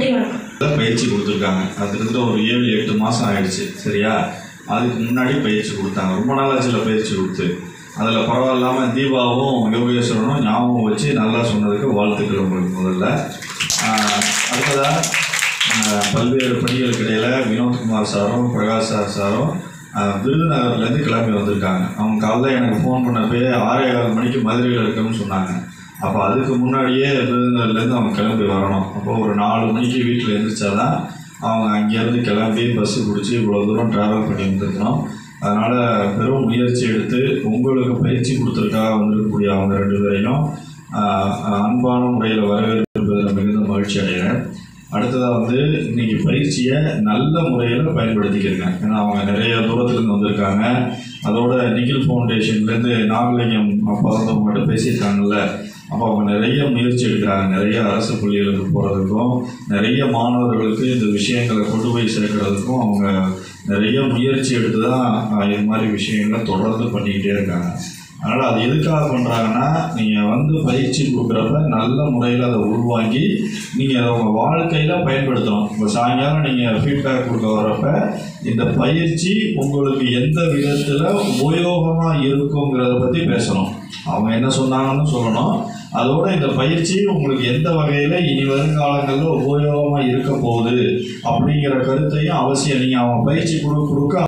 நன்றி வணக்கம் தான் பயிற்சி கொடுத்துருக்காங்க அது கிட்டத்தட்ட ஒரு ஏழு எட்டு மாதம் ஆயிடுச்சு சரியா அதுக்கு முன்னாடி பயிற்சி கொடுத்தாங்க ரொம்ப நாளாச்சுல பயிற்சி கொடுத்து அதில் பரவாயில்லாமல் தீபாவும் யோகேஸ்வரனும் ஞாபகம் வச்சு நல்லா சொன்னதுக்கு வாழ்த்துக்கள் உங்களுக்கு முதல்ல ஆஹ் அடுத்ததாக ஆஹ் பல்வேறு பணிகளுக்கு இடையில் வினோத்குமார் சாரும் பிரகாஷ் சார் சாரும் ஆஹ் விருதுநகர்லேருந்து கிளம்பி வந்திருக்காங்க அவங்க காலைல எனக்கு ஃபோன் பண்ணப்பே ஆறே கால் மணிக்கு மதுரையில் இருக்கணும்னு சொன்னாங்க அப்போ அதுக்கு முன்னாடியே விருதுநகர்லேருந்து அவங்க கிளம்பி வரணும் அப்போ ஒரு நாலு மணிக்கு வீட்டில் எழுந்திரிச்சாதான் அவங்க அங்கேருந்து கிளம்பி பஸ்ஸு பிடிச்சி இவ்வளோ தூரம் ட்ராவல் பண்ணி வந்திருக்கணும் அதனால் பெரும் முயற்சி எடுத்து உங்களுக்கு பயிற்சி கொடுத்துருக்காக வந்திருக்கக்கூடிய அவங்க ரெண்டு பேரையும் ஆஹ், அன்பான முறையில் வரவேற்பதில் மிகுந்த மகிழ்ச்சி அடைகிறேன் அடுத்ததாக வந்து இன்னைக்கு பயிற்சியை நல்ல முறையில் பயன்படுத்திக்கிறங்க ஏன்னா அவங்க நிறைய தூரத்துலேருந்து வந்திருக்காங்க அதோட நிகில் ஃபவுண்டேஷன்லேருந்து நாகலிங்கம் அப்பா வந்து உங்கள்கிட்ட பேசியிருக்காங்கல்ல அப்போ அவங்க நிறைய முயற்சி எடுக்கிறாங்க நிறைய அரசு பள்ளிகளுக்கு போகிறதுக்கும் நிறைய மாணவர்களுக்கு இந்த விஷயங்களை கொண்டு போய் சேர்க்கறதுக்கும் அவங்க நிறைய முயற்சி எடுத்து தான் அஹ், இது மாதிரி விஷயங்களை தொடர்ந்து பண்ணிக்கிட்டே இருக்காங்க அதனால் அது எதுக்காக பண்ணுறாங்கன்னா நீங்கள் வந்து பயிற்சி கொடுக்குறப்ப நல்ல முறையில் அதை உள்வாங்கி நீங்கள் அதை உங்கள் வாழ்க்கையில் பயன்படுத்தணும் இப்போ சாயங்காலம் நீங்கள் ஃபீட்பேக் கொடுக்க வர்றப்ப இந்த பயிற்சி உங்களுக்கு எந்த விதத்தில் உபயோகமாக இருக்குங்கிறத பற்றி பேசணும் அவங்க என்ன சொன்னாங்கன்னு சொல்லணும் அதோட இந்த பயிற்சி உங்களுக்கு எந்த வகையில் இனி வருங்காலங்களில் உபயோகமாக இருக்க போகுது அப்படிங்கிற கருத்தையும் அவசியம் நீங்கள் அவங்க பயிற்சி கொடு கொடுக்க